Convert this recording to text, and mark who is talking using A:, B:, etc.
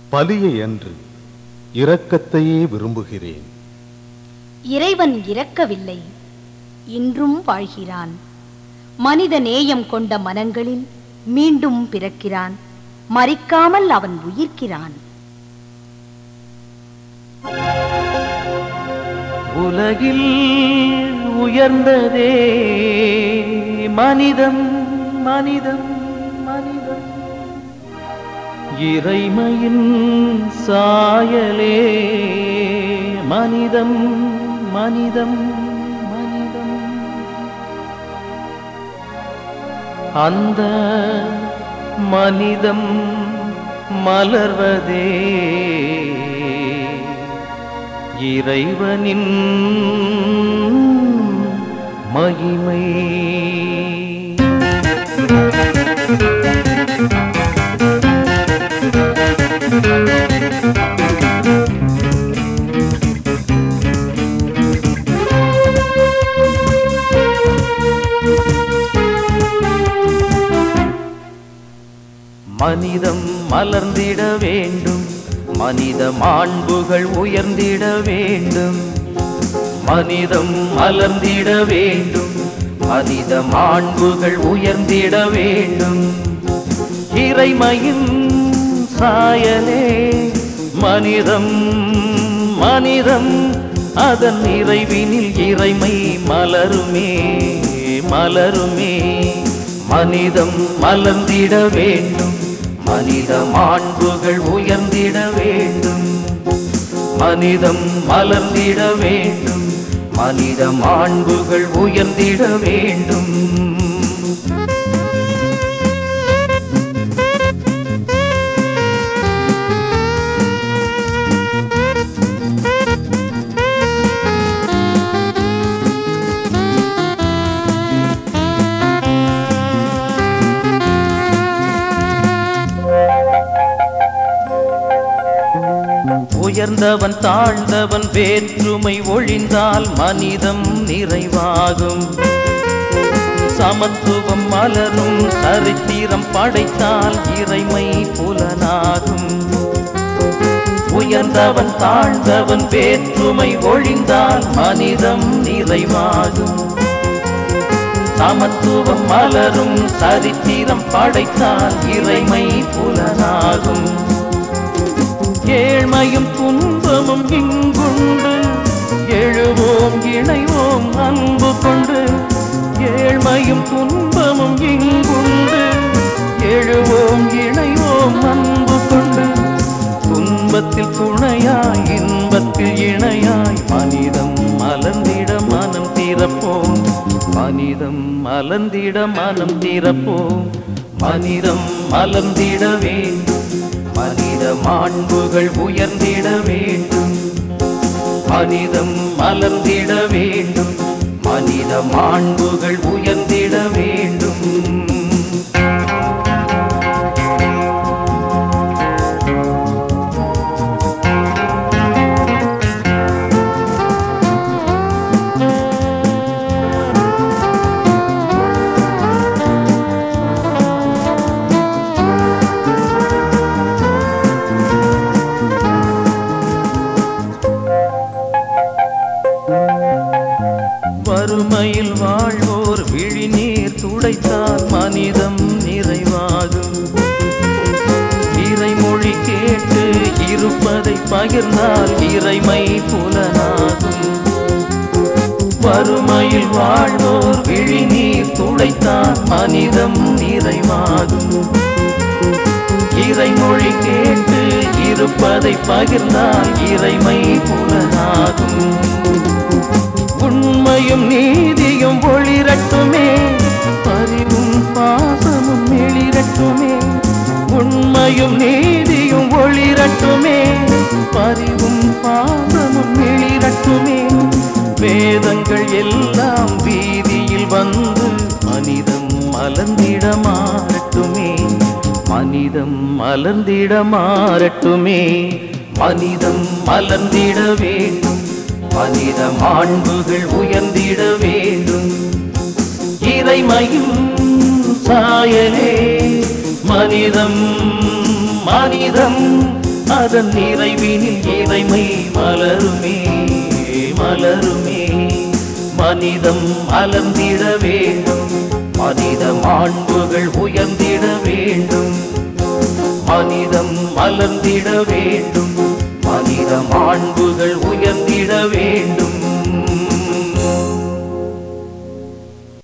A: பலியை அன்று இரக்கத்தையே விரும்புகிறேன்
B: இறைவன் இறக்கவில்லை இன்றும் வாழ்கிறான் மனித நேயம் கொண்ட மனங்களில் மீண்டும் பிறக்கிறான் மறிக்காமல் அவன் உயிர்க்கிறான்
C: உலகில் உயர்ந்ததே மனிதம் மனிதம் மனிதம் இறைமையின் சாயலே மனிதம் மனிதம் மனிதம் அந்த மனிதம் மலர்வதே இறைவனின் மகிமை மனிதம் மலர்ந்திட வேண்டும் மனித மாண்புகள் உயர்ந்திட வேண்டும் மனிதம் மலர்ந்திட வேண்டும் மனித மாண்புகள் உயர்ந்திட வேண்டும் இறைமையின் சாயலே மனிதம் மனிதம் அதன் நிறைவினில் இறைமை மலருமே மலருமே மனிதம் மலர்ந்திட வேண்டும் மனித மாண்புகள் உயர்ந்திட வேண்டும் மனிதம் மலர்ந்திட வேண்டும் மனித மாண்புகள் உயர்ந்திட வேண்டும் உயர்ந்தவன் தாழ்ந்தவன் வேற்றுமை ஒழிந்தால் மனிதம் நிறைவாகும் சமத்துவம் மலரும் சரித்திரம் படைத்தால் இறைமை புலனாகும் உயர்ந்தவன் தாழ்ந்தவன் வேற்றுமை ஒழிந்தால் மனிதம் நிறைவாகும் சமத்துவம் மலரும் சரித்திரம் படைத்தால் இறைமை புலனாகும் ஏழ்மையும் துன்பமும் இங்குண்டு எழுவோம் இணைவோம் அன்பு கொண்டு ஏழ்மையும் துன்பமும் இங்குண்டு எழுவோம் இணைவோம் அன்பு கொண்டு துன்பத்தில் துணையாய் இன்பத்தில் இணையாய் மனிதம் மலர்ந்திட மனம் திறப்போம் மனிதம் மலர்ந்திட மனம் திறப்போம் மனிதம் மலர்ந்திட வேண்டும் மனித மாண்புகள் உயர்ந்திட வேண்டும் மனிதம் மலர்ந்திட வேண்டும் மனித மாண்புகள் உயர்ந்திட வேண்டும் வறுமையில் வாழ்வோர் விழிநீர் துடைத்தால் மனிதம் நிறைவாகும் இறைமொழி கேட்டு இருப்பதை பகிர்ந்தால் இறைமை புலனாகும் வறுமையில் வாழ்வோர் விழிநீர் துடைத்தால் மனிதம் நிறைவாகும் இறைமொழி கேட்டு இருப்பதை பகிர்ந்தால் இறைமை புலனாகும் உண்மையும் நீதியும் ஒளிரட்டுமே பரிவும் பாசமும் எழிரட்டுமே உண்மையும் நீதியும் ஒளிரட்டுமே பரிவும் பாசமும் எழிரட்டுமே வேதங்கள் எல்லாம் வீதியில் வந்து மனிதம் மலர்ந்திட மாறட்டுமே மனிதம் மலர்ந்திட மாறட்டுமே மனிதம் மலர்ந்திட வேண்டும் மனித மாண்புகள் உயர்ந்திட வேண்டும் இறைமையும் சாயலே மனிதம் மனிதம் அதன் நிறைவினில் இறைமை மலருமே மலருமே மனிதம் மலர்ந்திட வேண்டும் மனித மாண்புகள் உயர்ந்திட வேண்டும் மனிதம் மலர்ந்திட வேண்டும் மனித மாண்புகள் உயர்ந்திட